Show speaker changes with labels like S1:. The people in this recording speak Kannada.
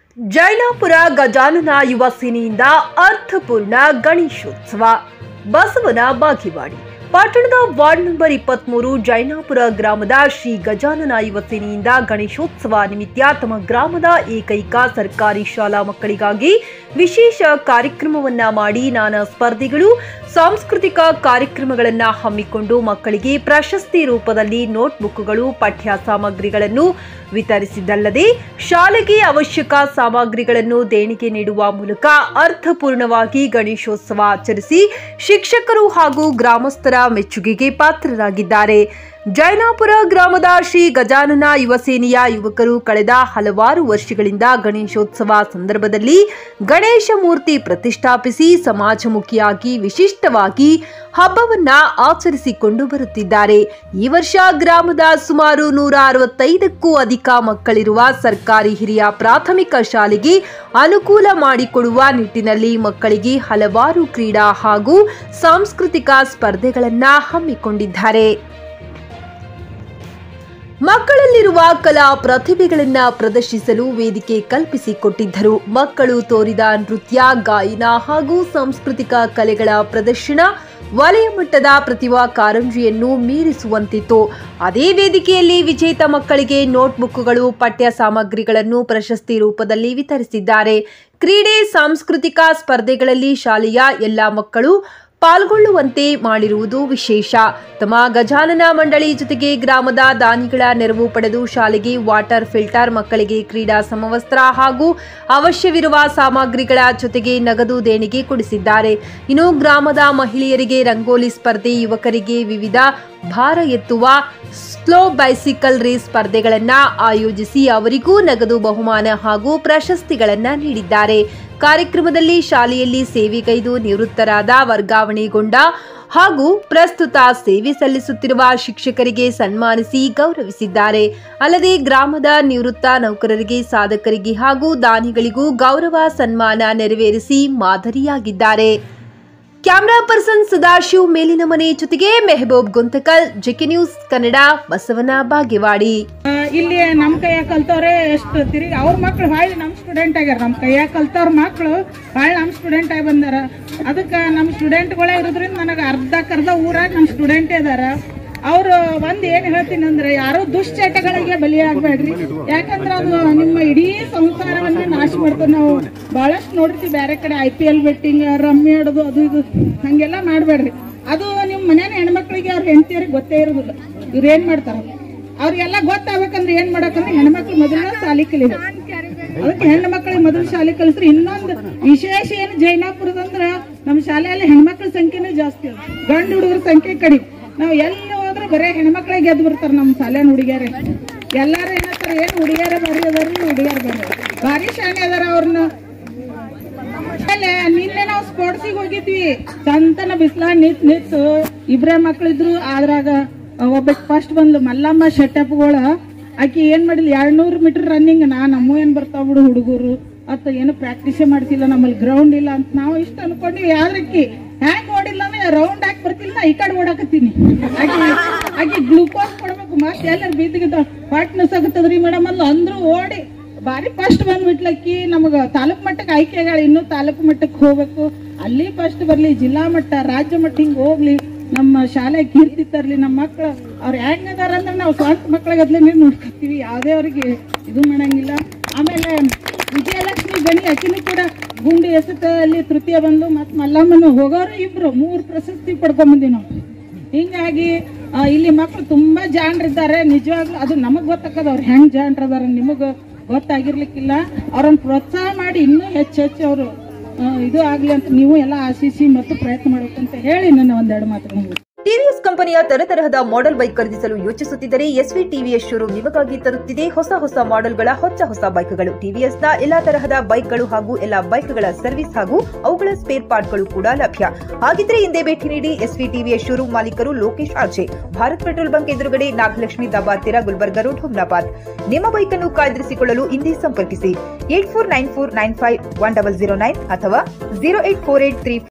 S1: ಜೈನಾಪುರ ಗಜಾನನ ಯುವ ಸೇನೆಯಿಂದ ಅರ್ಥಪೂರ್ಣ ಗಣೇಶೋತ್ಸವ ಬಸವನ ಬಾಗಿವಾಡಿ ಪಟ್ಟಣದ ವಾರ್ಡ್ ನಂಬರ್ ಇಪ್ಪತ್ಮೂರು ಜೈನಾಪುರ ಗ್ರಾಮದ ಶ್ರೀ ಗಜಾನನ ಯುವ ಸೇನೆಯಿಂದ ಗಣೇಶೋತ್ಸವ ನಿಮಿತ್ತ ತಮ್ಮ ಗ್ರಾಮದ ಏಕೈಕ ಸರ್ಕಾರಿ ಶಾಲಾ ಮಕ್ಕಳಿಗಾಗಿ ವಿಶೇಷ ಕಾರ್ಯಕ್ರಮವನ್ನ ಮಾಡಿ ನಾನಾ ಸ್ಪರ್ಧೆಗಳು ಸಾಂಸ್ಕೃತಿಕ ಕಾರ್ಯಕ್ರಮಗಳನ್ನ ಹಮ್ಮಿಕೊಂಡು ಮಕ್ಕಳಿಗೆ ಪ್ರಶಸ್ತಿ ರೂಪದಲ್ಲಿ ನೋಟ್ಬುಕ್ಗಳು ಪಠ್ಯ ಸಾಮಗ್ರಿಗಳನ್ನು ವಿತರಿಸಿದ್ದಲ್ಲದೆ ಶಾಲೆಗೆ ಅವಶ್ಯಕ ಸಾಮಗ್ರಿಗಳನ್ನು ದೇಣಿಗೆ ನೀಡುವ ಮೂಲಕ ಅರ್ಥಪೂರ್ಣವಾಗಿ ಗಣೇಶೋತ್ಸವ ಆಚರಿಸಿ ಶಿಕ್ಷಕರು ಹಾಗೂ ಗ್ರಾಮಸ್ಥರ ಮೆಚ್ಚುಗೆಗೆ ಪಾತ್ರರಾಗಿದ್ದಾರೆ ಜೈನಾಪುರ ಗ್ರಾಮದ ಶ್ರೀ ಗಜಾನನ ಯುವ ಸೇನೆಯ ಯುವಕರು ಕಳೆದ ಹಲವಾರು ವರ್ಷಗಳಿಂದ ಗಣೇಶೋತ್ಸವ ಸಂದರ್ಭದಲ್ಲಿ ಗಣೇಶ ಮೂರ್ತಿ ಪ್ರತಿಷ್ಠಾಪಿಸಿ ಸಮಾಜಮುಖಿಯಾಗಿ ವಿಶಿಷ್ಟವಾಗಿ ಹಬ್ಬವನ್ನ ಆಚರಿಸಿಕೊಂಡು ಬರುತ್ತಿದ್ದಾರೆ ಈ ವರ್ಷ ಗ್ರಾಮದ ಸುಮಾರು ನೂರ ಅರವತ್ತೈದಕ್ಕೂ ಅಧಿಕ ಮಕ್ಕಳಿರುವ ಸರ್ಕಾರಿ ಹಿರಿಯ ಪ್ರಾಥಮಿಕ ಶಾಲೆಗೆ ಅನುಕೂಲ ಮಾಡಿಕೊಡುವ ನಿಟ್ಟಿನಲ್ಲಿ ಮಕ್ಕಳಿಗೆ ಹಲವಾರು ಕ್ರೀಡಾ ಹಾಗೂ ಸಾಂಸ್ಕೃತಿಕ ಸ್ಪರ್ಧೆಗಳನ್ನ ಹಮ್ಮಿಕೊಂಡಿದ್ದಾರೆ ಮಕ್ಕಳಲ್ಲಿರುವ ಕಲಾ ಪ್ರತಿಭೆಗಳನ್ನ ಪ್ರದರ್ಶಿಸಲು ವೇದಿಕೆ ಕಲ್ಪಿಸಿಕೊಟ್ಟಿದ್ದರು ಮಕ್ಕಳು ತೋರಿದ ನೃತ್ಯ ಗಾಯನ ಹಾಗೂ ಸಾಂಸ್ಕೃತಿಕ ಕಲೆಗಳ ಪ್ರದರ್ಶನ ವಲಯ ಮಟ್ಟದ ಪ್ರತಿಭಾ ಕಾರಂಜಿಯನ್ನು ಮೀರಿಸುವಂತಿತ್ತು ಅದೇ ವೇದಿಕೆಯಲ್ಲಿ ವಿಜೇತ ಮಕ್ಕಳಿಗೆ ನೋಟ್ಬುಕ್ಗಳು ಪಠ್ಯ ಸಾಮಗ್ರಿಗಳನ್ನು ಪ್ರಶಸ್ತಿ ರೂಪದಲ್ಲಿ ವಿತರಿಸಿದ್ದಾರೆ ಕ್ರೀಡೆ ಸಾಂಸ್ಕೃತಿಕ ಸ್ಪರ್ಧೆಗಳಲ್ಲಿ ಶಾಲೆಯ ಎಲ್ಲ ಮಕ್ಕಳು ಪಾಲ್ಗೊಳ್ಳುವಂತೆ ಮಾಡಿರುವುದು ವಿಶೇಷ ತಮ್ಮ ಗಜಾನನ ಮಂಡಳಿ ಜೊತೆಗೆ ಗ್ರಾಮದ ದಾನಿಗಳ ನೆರವು ಪಡೆದು ಶಾಲೆಗೆ ವಾಟರ್ ಫಿಲ್ಟರ್ ಮಕ್ಕಳಿಗೆ ಕ್ರೀಡಾ ಸಮವಸ್ತ್ರ ಹಾಗೂ ಅವಶ್ಯವಿರುವ ಸಾಮಗ್ರಿಗಳ ಜೊತೆಗೆ ನಗದು ದೇಣಿಗೆ ಕೊಡಿಸಿದ್ದಾರೆ ಇನ್ನು ಗ್ರಾಮದ ಮಹಿಳೆಯರಿಗೆ ರಂಗೋಲಿ ಸ್ಪರ್ಧೆ ಯುವಕರಿಗೆ ವಿವಿಧ ಭಾರ ಎತ್ತುವ ಸ್ಲೋ ಬೈಸಿಕಲ್ ರೇಸ್ ಸ್ಪರ್ಧೆಗಳನ್ನ ಆಯೋಜಿಸಿ ಅವರಿಗೂ ನಗದು ಬಹುಮಾನ ಹಾಗೂ ಪ್ರಶಸ್ತಿಗಳನ್ನ ನೀಡಿದ್ದಾರೆ ಕಾರ್ಯಕ್ರಮದಲ್ಲಿ ಶಾಲೆಯಲ್ಲಿ ಸೇವೆಗೈದು ನಿವೃತ್ತರಾದ ವರ್ಗಾವಣೆಗೊಂಡ ಹಾಗೂ ಪ್ರಸ್ತುತ ಸೇವೆ ಸಲ್ಲಿಸುತ್ತಿರುವ ಶಿಕ್ಷಕರಿಗೆ ಸನ್ಮಾನಿಸಿ ಗೌರವಿಸಿದ್ದಾರೆ ಅಲ್ಲದೆ ಗ್ರಾಮದ ನಿವೃತ್ತ ನೌಕರರಿಗೆ ಸಾಧಕರಿಗೆ ಹಾಗೂ ದಾನಿಗಳಿಗೂ ಗೌರವ ಸನ್ಮಾನ ನೆರವೇರಿಸಿ ಮಾದರಿಯಾಗಿದ್ದಾರೆ ಕ್ಯಾಮರಾ ಪರ್ಸನ್ ಸದಾಶಿವ್ ಮೇಲಿನ ಮನೆ ಜೊತೆಗೆ ಮೆಹಬೂಬ್ ಗುಂತಕಲ್ ಜೆಕೆ ನ್ಯೂಸ್ ಕನ್ನಡ ಬಸವನ ಬಾಗೇವಾಡಿ
S2: ಆ, ಇಲ್ಲಿ ನಮ್ ಕೈಯಾಗ ಕಲ್ತವ್ರೆ ಎಷ್ಟು ತಿರುಗಿ ಅವ್ರ ಮಕ್ಳು ಹೊಳ್ಳಿ ನಮ್ ಸ್ಟೂಡೆಂಟ್ ಆಗ್ಯಾರ ನಮ್ ಕೈಯಾಗ ಕಲ್ತವ್ರ ಮಕ್ಳು ಹೊಳ್ಳಿ ನಮ್ ಸ್ಟೂಡೆಂಟ್ ಆಗಿ ಬಂದಾರ ಅದಕ್ಕ ನಮ್ ಸ್ಟೂಡೆಂಟ್ಗಳೇ ಇರೋದ್ರಿಂದ ನನಗೆ ಅರ್ಧಕ್ಕರ್ಧ ಊರಾಗ ನಮ್ ಸ್ಟೂಡೆಂಟ್ ಇದಾರ ಅವ್ರು ಒಂದ್ ಏನ್ ಹೇಳ್ತೀನಿ ಅಂದ್ರೆ ಯಾರು ದುಶ್ಚಟಗಳಿಗೆ ಬಲಿಯಾಗಬೇಡ್ರಿ ಯಾಕಂದ್ರೆ ಅದು ನಿಮ್ಮ ಇಡೀ ಸಂಸಾರವನ್ನೇ ನಾಶ ಮಾಡ್ತಾರೆ ನಾವು ಬಹಳಷ್ಟು ನೋಡಿರ್ತೀವಿ ಬೇರೆ ಕಡೆ I P L betting rummy ಆಡೋದು ಅದು ಇದು ಹಂಗೆಲ್ಲ ಮಾಡ್ಬೇಡ್ರಿ ಅದು ನಿಮ್ ಮನೇನ ಹೆಣ್ಮಕ್ಳಿಗೆ ಅವ್ರ ಹೆಂಡತಿಯರಿಗೆ ಗೊತ್ತೇ ಇರೋದಿಲ್ಲ ಇವ್ರು ಏನ್ ಮಾಡ್ತಾರ ಅವ್ರಿಗೆಲ್ಲ ಗೊತ್ತಾಗ್ಬೇಕಂದ್ರೆ ಏನ್ ಮಾಡಕಂದ್ರೆ ಹೆಣ್ಮಕ್ಳು ಮೊದಲ ಶಾಲೆ ಕಲಿಬೇಕು ಅದಕ್ಕೆ ಹೆಣ್ಣು ಮಕ್ಕಳಿಗೆ ಮೊದಲು ಶಾಲೆ ಕಲಿಸ್ರಿ ಇನ್ನೊಂದು ವಿಶೇಷ ಏನು ಜೈನಾಪುರದಂದ್ರ ನಮ್ಮ ಶಾಲೆಯಲ್ಲಿ ಹೆಣ್ಮಕ್ಳ ಸಂಖ್ಯೆನೇ ಜಾಸ್ತಿ ಅದ ಗಂಡು ಹುಡುಗರ ಸಂಖ್ಯೆ ಕಡಿಮೆ ನಾವು ಎಲ್ಲಿ ಹೋದ್ರೆ ಬರೇ ಹೆಣ್ಮಕ್ಳೇ ಗೆದ್ದು ಬರ್ತಾರ ನಮ್ಮ ಶಾಲೆ ಹುಡುಗಿಯರೇ ಎಲ್ಲಾರು ಏನಂತಾರ ಏನ್ ಹುಡುಗಿಯರೇ ಬರೀ ಅದಾರಿ ಹುಡುಗಿಯರ್ ಬರೀ ಭಾರಿ ಶಾಣೆ ಅದಾರ ಅವ್ರನ್ನ ಆಮೇಲೆ ನಿನ್ನೆ ನಾವು ಸ್ಪೋರ್ಟ್ಸಿಗೆ ಹೋಗಿದ್ವಿ ಚಂತನ ಬಿಸ್ಲ ನಿತ್ ನಿತ್ತು ಇಬ್ರೇ ಮಕ್ಳಿದ್ರು ಅದ್ರಾಗ ಒಬ್ಬ ಫಸ್ಟ್ ಬಂದ್ಲು ಮಲ್ಲಮ್ಮ ಶೆಟ್ಟಪ್ಪಗಳ ಆಕಿ ಏನ್ ಮಾಡಿಲ್ಲ ಎರಡ್ನೂರು ಮೀಟರ್ ರನ್ನಿಂಗ್ ನಾ ನಮ್ಮ ಏನ್ ಬರ್ತಾವ ಬಿಡು ಹುಡುಗರು ಅತ್ತ ಏನು ಪ್ರಾಕ್ಟೀಸೇ ಮಾಡ್ತಿಲ್ಲ ನಮ್ಮಲ್ಲಿ ಗ್ರೌಂಡ್ ಇಲ್ಲ ಅಂತ ನಾವು ಇಷ್ಟ ಅನ್ಕೊಂಡಿವಿ ಆದ್ರಕ್ಕಿ ಹ್ಯಾಂಗ್ ಓಡಿಲ್ಲ ಅಂದ್ರೆ ರೌಂಡ್ ಹಾಕಿ ಬರ್ತಿಲ್ಲ ನಾ ಈ ಕಡೆ ಓಡಾಕತ್ತೀನಿ ಆಕಿ ಆಕಿ ಗ್ಲೂಕೋಸ್ ಕೊಡ್ಬೇಕು ಮತ್ತೆ ಎಲ್ಲರೂ ಬಿದ್ದಿಗಿದ್ದ ಹೊಟ್ಟೆ ನಸಾಗತ್ತದ್ರಿ ಮೇಡಮ್ ಅಲ್ಲ ಅಂದ್ರು ಓಡಿ ಬಾರಿ ಫಸ್ಟ್ ಬಂದ್ಬಿಟ್ಲಕ್ಕಿ ನಮಗ ತಾಲೂಕ್ ಮಟ್ಟಕ್ಕೆ ಆಯ್ಕೆ ಆಗ್ಯಾಳ ಇನ್ನು ತಾಲೂಕು ಮಟ್ಟಕ್ಕೆ ಹೋಗ್ಬೇಕು ಅಲ್ಲಿ ಫಸ್ಟ್ ಬರ್ಲಿ ಜಿಲ್ಲಾ ಮಟ್ಟ ರಾಜ್ಯ ಮಟ್ಟ ಹಿಂಗ್ ಹೋಗ್ಲಿ ನಮ್ಮ ಶಾಲೆ ಕೀರ್ತಿ ತರ್ಲಿ ನಮ್ಮ ಮಕ್ಳು ಅವ್ರು ಹೆಂಗ್ ಅದಾರ ಅಂದ್ರೆ ನಾವು ಸ್ವಂತ ಮಕ್ಳಿಗದ್ಲೇನೆ ನೋಡ್ಕೊತೀವಿ ಯಾವ್ದೇ ಅವ್ರಿಗೆ ಇದು ಮಾಡಂಗಿಲ್ಲ ಆಮೇಲೆ ವಿಜಯಲಕ್ಷ್ಮಿ ಗಣಿ ಅಕ್ಕಿನೂ ಕೂಡ ಗುಂಡು ಎಸೆತಲ್ಲಿ ತೃತೀಯ ಬಂದು ಮತ್ ಮಲ್ಲಮ್ಮನು ಹೋಗೋರು ಇಬ್ರು ಮೂರ್ ಪ್ರಶಸ್ತಿ ಪಡ್ಕೊಂಬಂದಿವಿ ನಾವು ಹಿಂಗಾಗಿ ಆ, ಇಲ್ಲಿ ಮಕ್ಕಳು ತುಂಬಾ ಜಾಣರಿದ್ದಾರೆ ನಿಜವಾಗ್ಲೂ ಅದು ನಮಗ್ ಗೊತ್ತಾಕದ ಅವ್ರು ಹೆಂಗ್ ಜಾಣರದಾರ ನಿಮಗ ಗೊತ್ತಾಗಿರ್ಲಿಕ್ಕಿಲ್ಲ ಅವ್ರನ್ನ ಪ್ರೋತ್ಸಾಹ ಮಾಡಿ ಇನ್ನೂ ಹೆಚ್ಚು ಹೆಚ್ಚು ಅವರು ಇದು ಆಗ್ಲಿ ಅಂತ ನೀವು ಎಲ್ಲ ಆಶಿಸಿ ಮತ್ತು ಪ್ರಯತ್ನ ಮಾಡ್ಬೇಕಂತ ಹೇಳಿ ನನ್ನ ಒಂದೆರಡು ಮಾತು ಮುಗಿಸ್ತೀನಿ.
S1: ಟಿವಿಎಸ್ ಕಂಪನಿಯ ತರತರಹದ ಮಾಡೆಲ್ ಬೈಕ್ ಖರೀದಿಸಲು ಯೋಚಿಸುತ್ತಿದ್ದರೆ ಎಸ್ವಿ ಟಿವಿಎಸ್ ಶೋರೂಮ್ ನಿಮಗಾಗಿ ತರುತ್ತಿದೆ ಹೊಸ ಹೊಸ ಮಾಡೆಲ್ಗಳ ಹೊಸ ಹೊಸ ಬೈಕ್ಗಳು ಟಿವಿಎಸ್ನ ಎಲ್ಲಾ ತರಹದ ಬೈಕ್ಗಳು ಹಾಗೂ ಎಲ್ಲಾ ಬೈಕ್ಗಳ ಸರ್ವಿಸ್ ಹಾಗೂ ಅವುಗಳ ಸ್ಪೇರ್ ಪಾರ್ಟ್ಗಳು ಕೂಡ ಲಭ್ಯ ಹಾಗಿದ್ರೆ ಹಿಂದೆ ಭೇಟಿ ನೀಡಿ ಎಸ್ವಿ ಟಿವಿಎಸ್ ಶೋರೂಮ್ ಮಾಲೀಕರು Lokesh RJ Bharat petrol bunk ಎದುರುಗಡೆ ನಾಗಲಕ್ಷ್ಮಿ ದಾಬಾ ಹತ್ತಿರ ಗುಲ್ಬರ್ಗ ರೋಡ್ ಹುಮ್ನಾಬಾದ್ ನಿಮ್ಮ ಬೈಕ್ ಅನ್ನು ಕಾಯ್ದಿರಿಸಿಕೊಳ್ಳಲು ಹಿಂದೆ ಸಂಪರ್ಕಿಸಿ eight four nine four nine five one double zero nine ಅಥವಾ zero eight four eight three